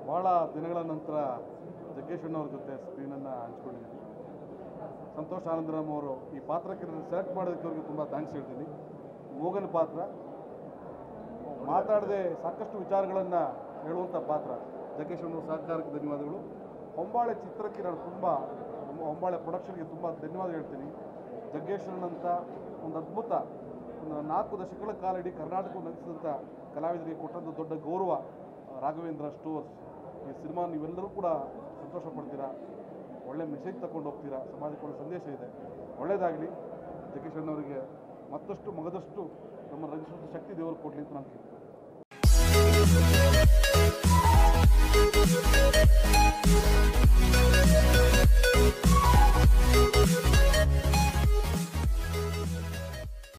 ಭಾಳ ದಿನಗಳ ನಂತರ ಜಗ್ಗೇಶ್ ಅಣ್ಣವ್ರ ಜೊತೆ ಸ್ಕ್ರೀನನ್ನು ಹಂಚ್ಕೊಂಡಿದ್ದೀನಿ ಸಂತೋಷ್ ಆನಂದರಾಮ್ ಅವರು ಈ ಪಾತ್ರಕ್ಕೆ ನನ್ನ ಸೆಲೆಕ್ಟ್ ಮಾಡೋದಕ್ಕೆ ಅವ್ರಿಗೆ ತುಂಬ ಥ್ಯಾಂಕ್ಸ್ ಹೇಳ್ತೀನಿ ಮೋಗನ್ ಪಾತ್ರ ಮಾತಾಡದೆ ಸಾಕಷ್ಟು ವಿಚಾರಗಳನ್ನು ಹೇಳುವಂಥ ಪಾತ್ರ ಜಗ್ಗೇಶ್ ಅಣ್ಣವ್ರ ಸಹಕಾರಕ್ಕೆ ಧನ್ಯವಾದಗಳು ಹೊಂಬಾಳೆ ಚಿತ್ರಕ್ಕೆ ನಾನು ತುಂಬ ಹೊಂಬಾಳೆ ಪ್ರೊಡಕ್ಷನ್ಗೆ ತುಂಬ ಧನ್ಯವಾದ ಹೇಳ್ತೀನಿ ಜಗ್ಗೇಶ್ ಅಣ್ಣಂಥ ಒಂದು ಅದ್ಭುತ ಒಂದು ನಾಲ್ಕು ದಶಕಗಳ ಕಾಲ ಇಡೀ ಕರ್ನಾಟಕ ನಗಿಸಿದಂಥ ಕಲಾವಿದರಿಗೆ ಕೊಟ್ಟಂಥ ದೊಡ್ಡ ಗೌರವ ಆ, ರಾಘವೇಂದ್ರ ಸ್ಟೋರ್ಸ್ ಈ ಸಿನಿಮಾ ನೀವೆಲ್ಲರೂ ಕೂಡ ಸಂತೋಷ ಪಡ್ತೀರಾ ಒಳ್ಳೆ ಮೆಸೇಜ್ ತಗೊಂಡು ಹೋಗ್ತೀರಾ ಸಮಾಜಕ್ಕೆ ಒಳ್ಳೆ ಸಂದೇಶ ಇದೆ ಒಳ್ಳೆಯದಾಗಲಿ ಜಗ್ಗೇಶ್ ಅಣ್ಣವರಿಗೆ ಮತ್ತಷ್ಟು ಮಗದಷ್ಟು ನಮ್ಮ ರಚಿಸುವಂಥ ಶಕ್ತಿ ದೇವರು ಕೊಡಲಿ ಅಂತ ನಾನು ಕೇಳ್ತೀನಿ